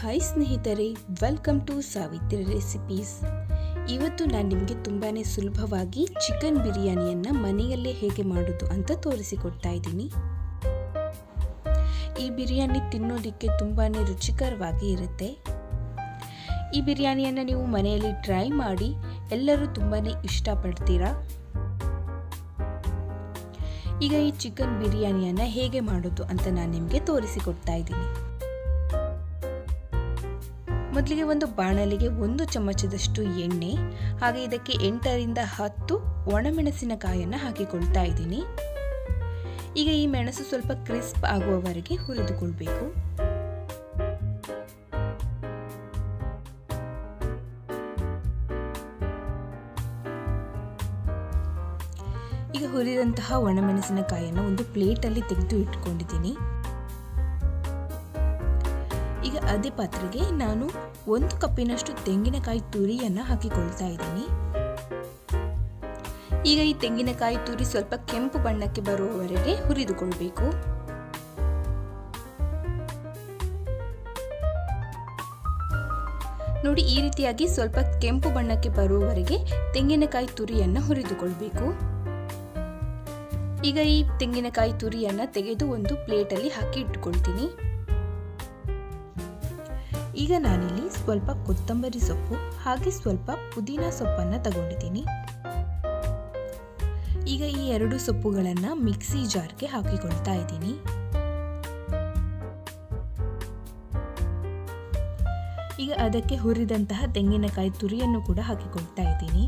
hi ಸ್ನೇಹಿತರೆ welcome to Savitri recipes ಇವತ್ತು ನಾನು ನಿಮಗೆ ತುಂಬಾ ಸುಲಭವಾಗಿ ಚಿಕನ್ ಬಿರಿಯಾನಿಯನ್ನು ಮನೆಯಲ್ಲೇ ಹೇಗೆ ಮಾಡೋದು ಅಂತ ತೋರಿಸಿಕೊಡ್ತಾ ಇದ್ದೀನಿ ಈ ಬಿರಿಯಾನಿ ತಿನ್ನೋದಕ್ಕೆ ತುಂಬಾ ರುಚಿಕರವಾಗಿ ಇರುತ್ತೆ ಈ ಬಿರಿಯಾನಿಯನ್ನು ನೀವು ಮನೆಯಲ್ಲಿ ಟ್ರೈ ಮಾಡಿ ಎಲ್ಲರೂ ತುಂಬಾ ಇಷ್ಟಪಡ್ತೀರಾ ಈಗ ಈ ಚಿಕನ್ ಬಿರಿಯಾನಿಯನ್ನು ಹೇಗೆ ಮಾಡೋದು ಅಂತ ನಾನು ನಿಮಗೆ ತೋರಿಸಿಕೊಡ್ತಾ ಇದ್ದೀನಿ ಮೊದಲಿಗೆ ಒಂದು ಬಾಣಲಿಗೆ ಒಂದು ಚಮಚದಷ್ಟು ಎಣ್ಣೆ ಹಾಗೆ ಇದಕ್ಕೆ ಎಂಟರಿಂದ ಹತ್ತು ಒಣಮೆಣಸಿನಕಾಯನ್ನು ಹಾಕಿಕೊಳ್ತಾ ಇದ್ದೀನಿ ಈಗ ಈ ಮೆಣಸು ಸ್ವಲ್ಪ ಕ್ರಿಸ್ಪ್ ಆಗುವವರೆಗೆ ಹುರಿದುಕೊಳ್ಬೇಕು ಈಗ ಹುರಿದಂತಹ ಒಣಮೆಣಸಿನಕಾಯನ್ನು ಒಂದು ಪ್ಲೇಟಲ್ಲಿ ತೆಗೆದು ಇಟ್ಕೊಂಡಿದ್ದೀನಿ ಈಗ ಅದೇ ಪಾತ್ರೆಗೆ ನಾನು ಒಂದು ಕಪ್ಪಿನಷ್ಟು ತೆಂಗಿನಕಾಯಿ ತುರಿಯನ್ನು ಹಾಕಿಕೊಳ್ತಾ ಇದ್ದೀನಿ ಈಗ ಈ ತೆಂಗಿನಕಾಯಿ ತುರಿ ಸ್ವಲ್ಪ ಕೆಂಪು ಬಣ್ಣಕ್ಕೆ ಬರುವವರೆಗೆ ಹುರಿದುಕೊಳ್ಬೇಕು ನೋಡಿ ಈ ರೀತಿಯಾಗಿ ಸ್ವಲ್ಪ ಕೆಂಪು ಬಣ್ಣಕ್ಕೆ ಬರುವವರೆಗೆ ತೆಂಗಿನಕಾಯಿ ತುರಿಯನ್ನು ಹುರಿದುಕೊಳ್ಬೇಕು ಈಗ ಈ ತೆಂಗಿನಕಾಯಿ ತುರಿಯನ್ನ ತೆಗೆದು ಒಂದು ಪ್ಲೇಟಲ್ಲಿ ಹಾಕಿ ಇಟ್ಕೊಳ್ತೀನಿ ಈಗ ನಾನಿಲ್ಲಿ ಸ್ವಲ್ಪ ಕೊತ್ತಂಬರಿ ಸೊಪ್ಪು ಹಾಗೆ ಸ್ವಲ್ಪ ಪುದೀನ ಸೊಪ್ಪನ್ನು ತಗೊಂಡಿದ್ದೀನಿ ಈಗ ಈ ಎರಡು ಸೊಪ್ಪುಗಳನ್ನು ಮಿಕ್ಸಿ ಜಾರ್ಗೆ ಹಾಕಿಕೊಳ್ತಾ ಇದ್ದೀನಿ ಈಗ ಅದಕ್ಕೆ ಹುರಿದಂತಹ ತೆಂಗಿನಕಾಯಿ ತುರಿಯನ್ನು ಕೂಡ ಹಾಕಿಕೊಳ್ತಾ ಇದ್ದೀನಿ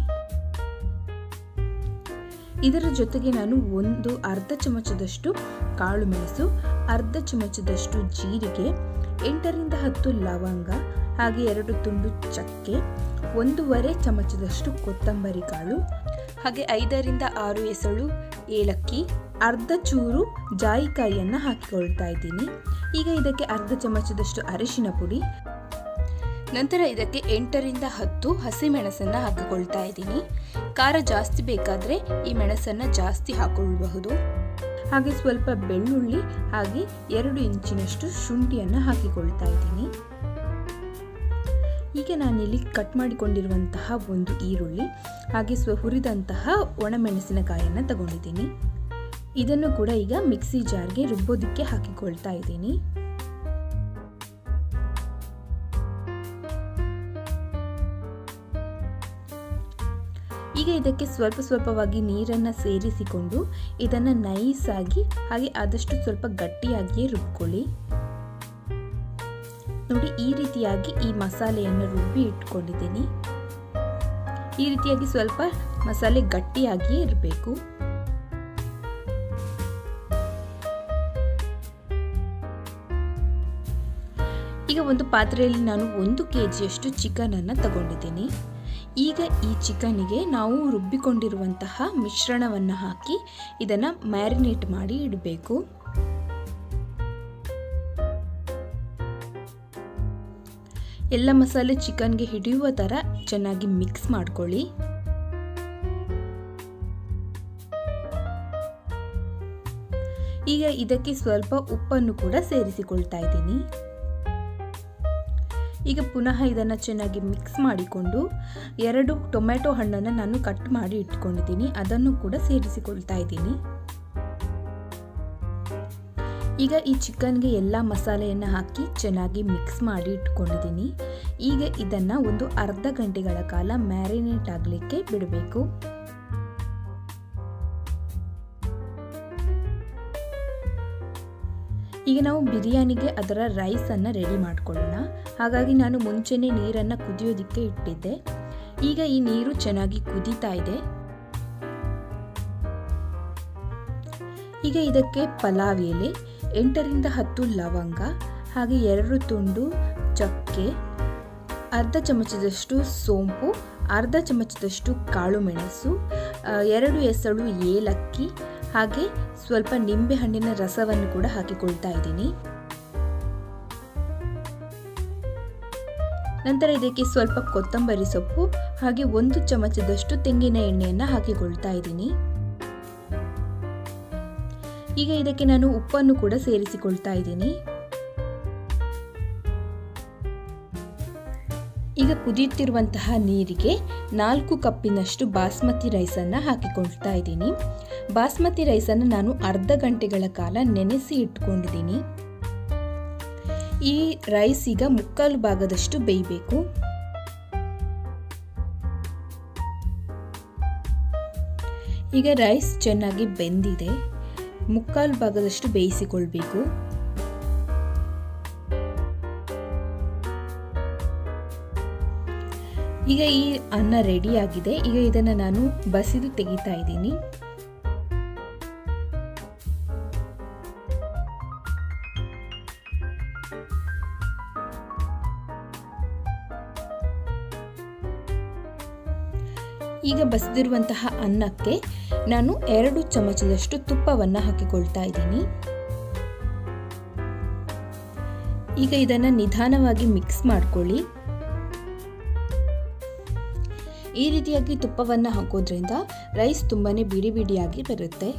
ಇದರ ಜೊತೆಗೆ ನಾನು ಒಂದು ಅರ್ಧ ಚಮಚದಷ್ಟು ಕಾಳು ಮೆಣಸು ಅರ್ಧ ಚಮಚದಷ್ಟು ಜೀರಿಗೆ ಎಂಟರಿಂದ ಹತ್ತು ಲವಂಗ ಹಾಗೆ ಎರಡು ತುಂಡು ಚಕ್ಕೆ ಒಂದೂವರೆ ಚಮಚದಷ್ಟು ಕೊತ್ತಂಬರಿ ಕಾಳು ಹಾಗೆ ಐದರಿಂದ ಆರು ಎಸಳು ಏಲಕ್ಕಿ ಅರ್ಧ ಚೂರು ಜಾಯಿಕಾಯಿಯನ್ನು ಹಾಕಿಕೊಳ್ತಾ ಇದ್ದೀನಿ ಈಗ ಇದಕ್ಕೆ ಅರ್ಧ ಚಮಚದಷ್ಟು ಅರಿಶಿನ ಪುಡಿ ನಂತರ ಇದಕ್ಕೆ ಎಂಟರಿಂದ ಹತ್ತು ಹಸಿಮೆಣಸನ್ನು ಹಾಕಿಕೊಳ್ತಾ ಇದ್ದೀನಿ ಖಾರ ಜಾಸ್ತಿ ಬೇಕಾದರೆ ಈ ಮೆಣಸನ್ನು ಜಾಸ್ತಿ ಹಾಕೊಳ್ಳಬಹುದು ಹಾಗೆ ಸ್ವಲ್ಪ ಬೆಳ್ಳುಳ್ಳಿ ಹಾಗೆ ಎರಡು ಇಂಚಿನಷ್ಟು ಶುಂಠಿಯನ್ನು ಹಾಕಿಕೊಳ್ತಾ ಇದ್ದೀನಿ ಈಗ ನಾನಿಲ್ಲಿ ಕಟ್ ಮಾಡಿಕೊಂಡಿರುವಂತಹ ಒಂದು ಈರುಳ್ಳಿ ಹಾಗೆ ಸ್ವ ಹುರಿದಂತಹ ಒಣಮೆಣಸಿನಕಾಯನ್ನು ತಗೊಂಡಿದ್ದೀನಿ ಇದನ್ನು ಕೂಡ ಈಗ ಮಿಕ್ಸಿ ಜಾರ್ಗೆ ರುಬ್ಬೋದಕ್ಕೆ ಹಾಕಿಕೊಳ್ತಾ ಇದ್ದೀನಿ ಈಗ ಇದಕ್ಕೆ ಸ್ವಲ್ಪ ಸ್ವಲ್ಪವಾಗಿ ನೀರನ್ನು ಸೇರಿಸಿಕೊಂಡು ಇದನ್ನು ನೈಸಾಗಿ ಹಾಗೆ ಆದಷ್ಟು ಸ್ವಲ್ಪ ಗಟ್ಟಿಯಾಗಿಯೇ ರುಬ್ಕೊಳ್ಳಿ ನೋಡಿ ಈ ರೀತಿಯಾಗಿ ಈ ಮಸಾಲೆಯನ್ನು ರುಬ್ಬಿ ಇಟ್ಕೊಂಡಿದ್ದೀನಿ ಈ ರೀತಿಯಾಗಿ ಸ್ವಲ್ಪ ಮಸಾಲೆ ಗಟ್ಟಿಯಾಗಿಯೇ ಇರಬೇಕು ಈಗ ಒಂದು ಪಾತ್ರೆಯಲ್ಲಿ ನಾನು ಒಂದು ಕೆ ಜಿಯಷ್ಟು ಚಿಕನನ್ನು ತಗೊಂಡಿದ್ದೀನಿ ಈಗ ಈ ಚಿಕನ್ನಿಗೆ ನಾವು ರುಬ್ಬಿಕೊಂಡಿರುವಂತಹ ಮಿಶ್ರಣವನ್ನು ಹಾಕಿ ಇದನ್ನು ಮ್ಯಾರಿನೇಟ್ ಮಾಡಿ ಇಡಬೇಕು ಎಲ್ಲ ಮಸಾಲೆ ಚಿಕನ್ಗೆ ಹಿಡಿಯುವ ಥರ ಚೆನ್ನಾಗಿ ಮಿಕ್ಸ್ ಮಾಡ್ಕೊಳ್ಳಿ ಈಗ ಇದಕ್ಕೆ ಸ್ವಲ್ಪ ಉಪ್ಪನ್ನು ಕೂಡ ಸೇರಿಸಿಕೊಳ್ತಾ ಇದ್ದೀನಿ ಈಗ ಪುನಃ ಇದನ್ನು ಚೆನ್ನಾಗಿ ಮಿಕ್ಸ್ ಮಾಡಿಕೊಂಡು ಎರಡು ಟೊಮೆಟೊ ಹಣ್ಣನ್ನು ನಾನು ಕಟ್ ಮಾಡಿ ಇಟ್ಕೊಂಡಿದ್ದೀನಿ ಅದನ್ನು ಕೂಡ ಸೇರಿಸಿಕೊಳ್ತಾ ಇದ್ದೀನಿ ಈಗ ಈ ಚಿಕನ್ಗೆ ಎಲ್ಲ ಮಸಾಲೆಯನ್ನು ಹಾಕಿ ಚೆನ್ನಾಗಿ ಮಿಕ್ಸ್ ಮಾಡಿ ಇಟ್ಕೊಂಡಿದ್ದೀನಿ ಈಗ ಇದನ್ನು ಒಂದು ಅರ್ಧ ಗಂಟೆಗಳ ಕಾಲ ಮ್ಯಾರಿನೇಟ್ ಆಗಲಿಕ್ಕೆ ಬಿಡಬೇಕು ಈಗ ನಾವು ಬಿರಿಯಾನಿಗೆ ಅದರ ರೈಸನ್ನು ರೆಡಿ ಮಾಡ್ಕೊಳ್ಳೋಣ ಹಾಗಾಗಿ ನಾನು ಮುಂಚೆನೇ ನೀರನ್ನು ಕುದಿಯೋದಕ್ಕೆ ಇಟ್ಟಿದ್ದೆ ಈಗ ಈ ನೀರು ಚೆನ್ನಾಗಿ ಕುದೀತಾ ಇದೆ ಈಗ ಇದಕ್ಕೆ ಪಲಾವ್ ಎಲೆ ಎಂಟರಿಂದ ಹತ್ತು ಲವಂಗ ಹಾಗೆ ಎರಡು ತುಂಡು ಚಕ್ಕೆ ಅರ್ಧ ಚಮಚದಷ್ಟು ಸೋಂಪು ಅರ್ಧ ಚಮಚದಷ್ಟು ಕಾಳು ಮೆಣಸು ಎರಡು ಎಸಳು ಏಲಕ್ಕಿ ಹಾಗೆ ಸ್ವಲ್ಪ ನಿಂಬೆಹಣ್ಣಿನ ರಸವನ್ನು ಕೂಡ ಹಾಕಿಕೊಳ್ತಾ ಇದ್ದೀನಿ ನಂತರ ಇದಕ್ಕೆ ಸ್ವಲ್ಪ ಕೊತ್ತಂಬರಿ ಸೊಪ್ಪು ಹಾಗೆ ಒಂದು ಚಮಚದಷ್ಟು ತೆಂಗಿನ ಎಣ್ಣೆಯನ್ನು ಹಾಕಿಕೊಳ್ತಾ ಇದ್ದೀನಿ ಈಗ ಇದಕ್ಕೆ ನಾನು ಉಪ್ಪನ್ನು ಕೂಡ ಸೇರಿಸಿಕೊಳ್ತಾ ಇದ್ದೀನಿ ಕುದಿಯುತ್ತಿರುವಂತಹ ನೀರಿಗೆ ನಾಲ್ಕು ಕಪ್ಪಿನಷ್ಟು ಬಾಸ್ಮತಿ ರೈಸನ್ನು ಹಾಕಿಕೊಳ್ತಾ ಇದ್ದೀನಿ ಬಾಸ್ಮತಿ ರೈಸನ್ನು ನಾನು ಅರ್ಧ ಗಂಟೆಗಳ ಕಾಲ ನೆನೆಸಿ ಇಟ್ಕೊಂಡಿದ್ದೀನಿ ಈ ರೈಸ್ ಈಗ ಮುಕ್ಕಾಲು ಭಾಗದಷ್ಟು ಬೇಯಬೇಕು ಈಗ ರೈಸ್ ಚೆನ್ನಾಗಿ ಬೆಂದಿದೆ ಮುಕ್ಕಾಲು ಭಾಗದಷ್ಟು ಬೇಯಿಸಿಕೊಳ್ಬೇಕು ಈಗ ಈ ಅನ್ನ ರೆಡಿ ಆಗಿದೆ ಈಗ ಇದನ್ನು ನಾನು ಬಸಿದು ತೆಗಿತಾ ಇದ್ದೀನಿ ಈಗ ಬಸಿದಿರುವಂತಹ ಅನ್ನಕ್ಕೆ ನಾನು ಎರಡು ಚಮಚದಷ್ಟು ತುಪ್ಪವನ್ನು ಹಾಕಿಕೊಳ್ತಾ ಇದ್ದೀನಿ ಈಗ ಇದನ್ನು ನಿಧಾನವಾಗಿ ಮಿಕ್ಸ್ ಮಾಡ್ಕೊಳ್ಳಿ ಈ ರೀತಿಯಾಗಿ ತುಪ್ಪವನ್ನು ಹಾಕೋದ್ರಿಂದ ರೈಸ್ ತುಂಬಾನೇ ಬಿಡಿ ಬಿಡಿಯಾಗಿ ಬರುತ್ತೆ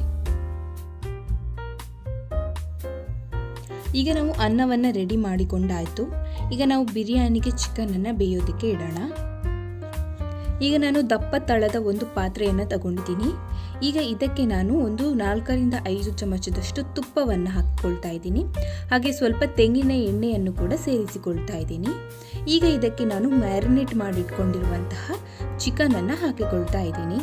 ಈಗ ನಾವು ಅನ್ನವನ್ನು ರೆಡಿ ಮಾಡಿಕೊಂಡಾಯ್ತು ಈಗ ನಾವು ಬಿರಿಯಾನಿಗೆ ಚಿಕನನ್ನು ಬೇಯೋದಕ್ಕೆ ಇಡೋಣ ಈಗ ನಾನು ದಪ್ಪ ತಳದ ಒಂದು ಪಾತ್ರೆಯನ್ನು ತಗೊಂಡಿದ್ದೀನಿ ಈಗ ಇದಕ್ಕೆ ನಾನು ಒಂದು ನಾಲ್ಕರಿಂದ ಐದು ಚಮಚದಷ್ಟು ತುಪ್ಪವನ್ನು ಹಾಕಿಕೊಳ್ತಾ ಇದ್ದೀನಿ ಹಾಗೆ ಸ್ವಲ್ಪ ತೆಂಗಿನ ಎಣ್ಣೆಯನ್ನು ಕೂಡ ಸೇರಿಸಿಕೊಳ್ತಾ ಇದ್ದೀನಿ ಈಗ ಇದಕ್ಕೆ ನಾನು ಮ್ಯಾರಿನೇಟ್ ಮಾಡಿಟ್ಕೊಂಡಿರುವಂತಹ ಚಿಕನನ್ನು ಹಾಕಿಕೊಳ್ತಾ ಇದ್ದೀನಿ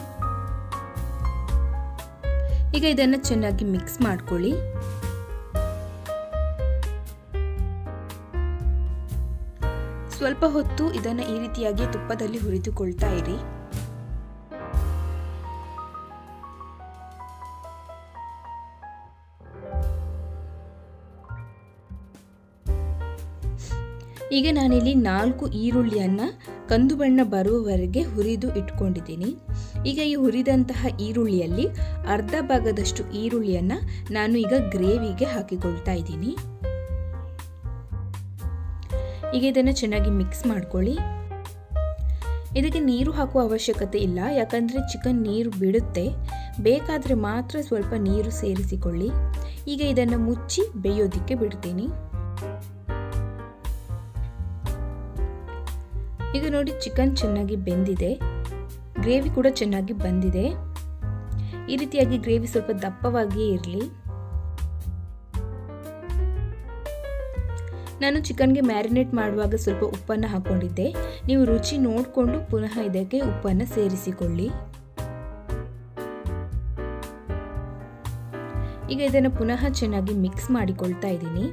ಈಗ ಇದನ್ನು ಚೆನ್ನಾಗಿ ಮಿಕ್ಸ್ ಮಾಡ್ಕೊಳ್ಳಿ ಸ್ವಲ್ಪ ಹೊತ್ತು ಇದನ್ನು ಈ ರೀತಿಯಾಗಿ ತುಪ್ಪದಲ್ಲಿ ಹುರಿದುಕೊಳ್ತಾ ಇರಿ ಈಗ ನಾನಿಲ್ಲಿ ನಾಲ್ಕು ಈರುಳ್ಳಿಯನ್ನು ಕಂದು ಬಣ್ಣ ಬರುವವರೆಗೆ ಹುರಿದು ಇಟ್ಕೊಂಡಿದ್ದೀನಿ ಈಗ ಈ ಹುರಿದಂತಹ ಈರುಳ್ಳಿಯಲ್ಲಿ ಅರ್ಧ ಭಾಗದಷ್ಟು ಈರುಳ್ಳಿಯನ್ನು ನಾನು ಈಗ ಗ್ರೇವಿಗೆ ಹಾಕಿಕೊಳ್ತಾ ಇದ್ದೀನಿ ಈಗ ಇದನ್ನು ಚೆನ್ನಾಗಿ ಮಿಕ್ಸ್ ಮಾಡ್ಕೊಳ್ಳಿ ಇದಕ್ಕೆ ನೀರು ಹಾಕುವ ಅವಶ್ಯಕತೆ ಇಲ್ಲ ಯಾಕಂದರೆ ಚಿಕನ್ ನೀರು ಬಿಡುತ್ತೆ ಬೇಕಾದರೆ ಮಾತ್ರ ಸ್ವಲ್ಪ ನೀರು ಸೇರಿಸಿಕೊಳ್ಳಿ ಈಗ ಇದನ್ನು ಮುಚ್ಚಿ ಬೇಯೋದಕ್ಕೆ ಬಿಡ್ತೀನಿ ಈಗ ನೋಡಿ ಚಿಕನ್ ಚೆನ್ನಾಗಿ ಬೆಂದಿದೆ ಗ್ರೇವಿ ಕೂಡ ಚೆನ್ನಾಗಿ ಬಂದಿದೆ ಈ ರೀತಿಯಾಗಿ ಗ್ರೇವಿ ಸ್ವಲ್ಪ ದಪ್ಪವಾಗಿಯೇ ಇರಲಿ ನಾನು ಚಿಕನ್ಗೆ ಮ್ಯಾರಿನೇಟ್ ಮಾಡುವಾಗ ಸ್ವಲ್ಪ ಉಪ್ಪನ್ನು ಹಾಕ್ಕೊಂಡಿದ್ದೆ ನೀವು ರುಚಿ ನೋಡಿಕೊಂಡು ಪುನಃ ಇದಕ್ಕೆ ಉಪ್ಪನ್ನು ಸೇರಿಸಿಕೊಳ್ಳಿ ಈಗ ಇದನ್ನು ಪುನಃ ಚೆನ್ನಾಗಿ ಮಿಕ್ಸ್ ಮಾಡಿಕೊಳ್ತಾ ಇದ್ದೀನಿ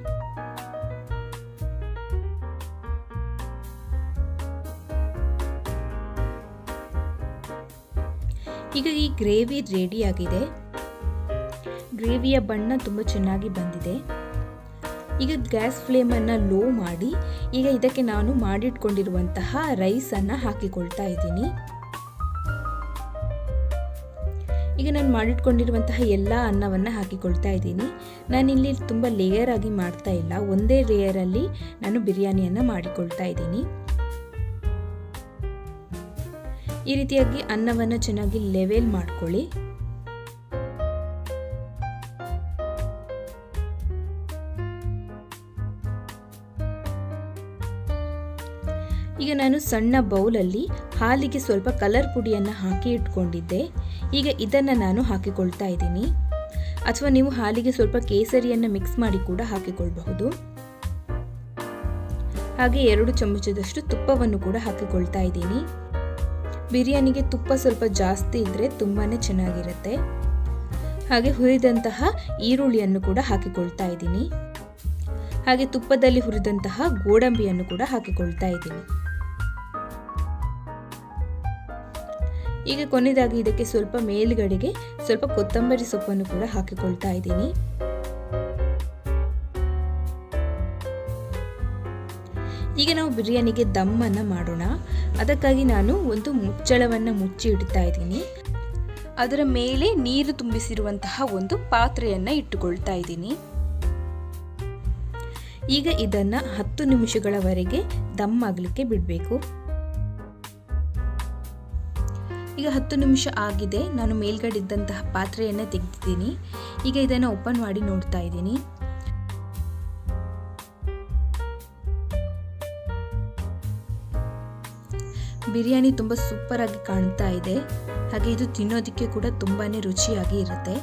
ಈಗ ಈ ಗ್ರೇವಿ ರೆಡಿ ಆಗಿದೆ ಗ್ರೇವಿಯ ಬಣ್ಣ ತುಂಬ ಚೆನ್ನಾಗಿ ಬಂದಿದೆ ಈಗ ಗ್ಯಾಸ್ ಫ್ಲೇಮನ್ನು ಲೋ ಮಾಡಿ ಈಗ ಇದಕ್ಕೆ ನಾನು ಮಾಡಿಟ್ಕೊಂಡಿರುವಂತಹ ರೈಸನ್ನು ಹಾಕಿಕೊಳ್ತಾ ಇದ್ದೀನಿ ಈಗ ನಾನು ಮಾಡಿಟ್ಕೊಂಡಿರುವಂತಹ ಎಲ್ಲ ಅನ್ನವನ್ನು ಹಾಕಿಕೊಳ್ತಾ ಇದ್ದೀನಿ ನಾನಿಲ್ಲಿ ತುಂಬ ಲೇಯರ್ ಆಗಿ ಮಾಡ್ತಾ ಇಲ್ಲ ಒಂದೇ ಲೇಯರಲ್ಲಿ ನಾನು ಬಿರಿಯಾನಿಯನ್ನು ಮಾಡಿಕೊಳ್ತಾ ಇದ್ದೀನಿ ಈ ರೀತಿಯಾಗಿ ಅನ್ನವನ್ನು ಚೆನ್ನಾಗಿ ಲೆವೆಲ್ ಮಾಡ್ಕೊಳ್ಳಿ ಈಗ ನಾನು ಸಣ್ಣ ಬೌಲಲ್ಲಿ ಹಾಲಿಗೆ ಸ್ವಲ್ಪ ಕಲರ್ ಪುಡಿಯನ್ನು ಹಾಕಿ ಇಟ್ಕೊಂಡಿದ್ದೆ ಈಗ ಇದನ್ನು ನಾನು ಹಾಕಿಕೊಳ್ತಾ ಇದ್ದೀನಿ ಅಥವಾ ನೀವು ಹಾಲಿಗೆ ಸ್ವಲ್ಪ ಕೇಸರಿಯನ್ನು ಮಿಕ್ಸ್ ಮಾಡಿ ಕೂಡ ಹಾಕಿಕೊಳ್ಬಹುದು ಹಾಗೆ ಎರಡು ಚಮಚದಷ್ಟು ತುಪ್ಪವನ್ನು ಕೂಡ ಹಾಕಿಕೊಳ್ತಾ ಇದ್ದೀನಿ ಬಿರಿಯಾನಿಗೆ ತುಪ್ಪ ಸ್ವಲ್ಪ ಜಾಸ್ತಿ ಇದ್ದರೆ ತುಂಬಾ ಚೆನ್ನಾಗಿರುತ್ತೆ ಹಾಗೆ ಹುರಿದಂತಹ ಈರುಳ್ಳಿಯನ್ನು ಕೂಡ ಹಾಕಿಕೊಳ್ತಾ ಇದ್ದೀನಿ ಹಾಗೆ ತುಪ್ಪದಲ್ಲಿ ಹುರಿದಂತಹ ಗೋಡಂಬಿಯನ್ನು ಕೂಡ ಹಾಕಿಕೊಳ್ತಾ ಇದ್ದೀನಿ ಈಗ ಕೊನೆಯದಾಗಿ ಇದಕ್ಕೆ ಸ್ವಲ್ಪ ಮೇಲುಗಡೆಗೆ ಸ್ವಲ್ಪ ಕೊತ್ತಂಬರಿ ಸೊಪ್ಪನ್ನು ಕೂಡ ಹಾಕಿಕೊಳ್ತಾ ಇದ್ದೀನಿ ಈಗ ನಾವು ಬಿರಿಯಾನಿಗೆ ದಮ್ಮನ್ನು ಮಾಡೋಣ ಅದಕ್ಕಾಗಿ ನಾನು ಒಂದು ಮುಚ್ಚಳವನ್ನು ಮುಚ್ಚಿ ಇಡ್ತಾ ಇದ್ದೀನಿ ಅದರ ಮೇಲೆ ನೀರು ತುಂಬಿಸಿರುವಂತಹ ಒಂದು ಪಾತ್ರೆಯನ್ನು ಇಟ್ಟುಕೊಳ್ತಾ ಇದ್ದೀನಿ ಈಗ ಇದನ್ನು ಹತ್ತು ನಿಮಿಷಗಳವರೆಗೆ ದಮ್ ಆಗಲಿಕ್ಕೆ ಬಿಡಬೇಕು ಈಗ ಹತ್ತು ನಿಮಿಷ ಆಗಿದೆ ನಾನು ಮೇಲ್ಗಡೆ ಇದ್ದಂತಹ ಪಾತ್ರೆಯನ್ನು ತೆಗೆದಿದ್ದೀನಿ ಈಗ ಇದನ್ನು ಓಪನ್ ಮಾಡಿ ನೋಡ್ತಾ ಇದ್ದೀನಿ ಬಿರಿಯಾನಿ ತುಂಬ ಸೂಪರಾಗಿ ಕಾಣ್ತಾ ಇದೆ ಹಾಗೆ ಇದು ತಿನ್ನೋದಕ್ಕೆ ಕೂಡ ತುಂಬಾ ರುಚಿಯಾಗಿ ಇರುತ್ತೆ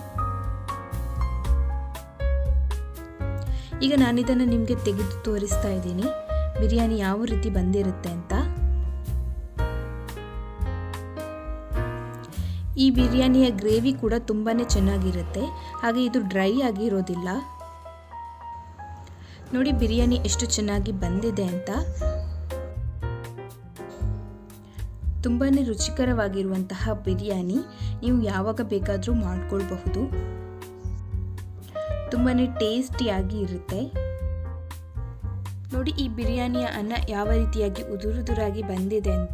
ಈಗ ನಾನಿದನ್ನು ನಿಮಗೆ ತೆಗೆದು ತೋರಿಸ್ತಾ ಇದ್ದೀನಿ ಬಿರಿಯಾನಿ ಯಾವ ರೀತಿ ಬಂದಿರುತ್ತೆ ಅಂತ ಈ ಬಿರಿಯಾನಿಯ ಗ್ರೇವಿ ಕೂಡ ತುಂಬಾ ಚೆನ್ನಾಗಿರುತ್ತೆ ಹಾಗೆ ಇದು ಡ್ರೈ ಆಗಿರೋದಿಲ್ಲ ನೋಡಿ ಬಿರಿಯಾನಿ ಎಷ್ಟು ಚೆನ್ನಾಗಿ ಬಂದಿದೆ ಅಂತ ತುಂಬಾ ರುಚಿಕರವಾಗಿರುವಂತಹ ಬಿರಿಯಾನಿ ನೀವು ಯಾವಾಗ ಬೇಕಾದರೂ ಮಾಡ್ಕೊಳ್ಬಹುದು ತುಂಬಾ ಟೇಸ್ಟಿಯಾಗಿ ಇರುತ್ತೆ ನೋಡಿ ಈ ಬಿರಿಯಾನಿಯ ಅನ್ನ ಯಾವ ರೀತಿಯಾಗಿ ಉದುರುದುರಾಗಿ ಬಂದಿದೆ ಅಂತ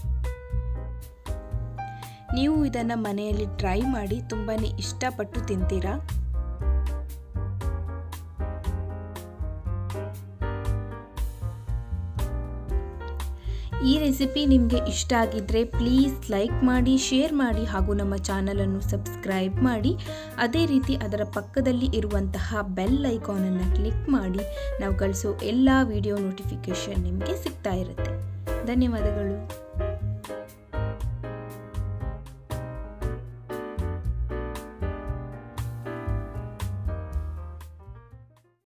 ನೀವು ಇದನ್ನು ಮನೆಯಲ್ಲಿ ಟ್ರೈ ಮಾಡಿ ತುಂಬಾ ಇಷ್ಟಪಟ್ಟು ತಿಂತೀರಾ ಈ ರೆಸಿಪಿ ನಿಮಗೆ ಇಷ್ಟ ಆಗಿದ್ದರೆ ಪ್ಲೀಸ್ ಲೈಕ್ ಮಾಡಿ ಶೇರ್ ಮಾಡಿ ಹಾಗೂ ನಮ್ಮ ಚಾನಲನ್ನು ಸಬ್ಸ್ಕ್ರೈಬ್ ಮಾಡಿ ಅದೇ ರೀತಿ ಅದರ ಪಕ್ಕದಲ್ಲಿ ಇರುವಂತಹ ಬೆಲ್ ಐಕಾನನ್ನು ಕ್ಲಿಕ್ ಮಾಡಿ ನಾವು ಕಳಿಸೋ ಎಲ್ಲ ವಿಡಿಯೋ ನೋಟಿಫಿಕೇಷನ್ ನಿಮಗೆ ಸಿಗ್ತಾ ಇರುತ್ತೆ ಧನ್ಯವಾದಗಳು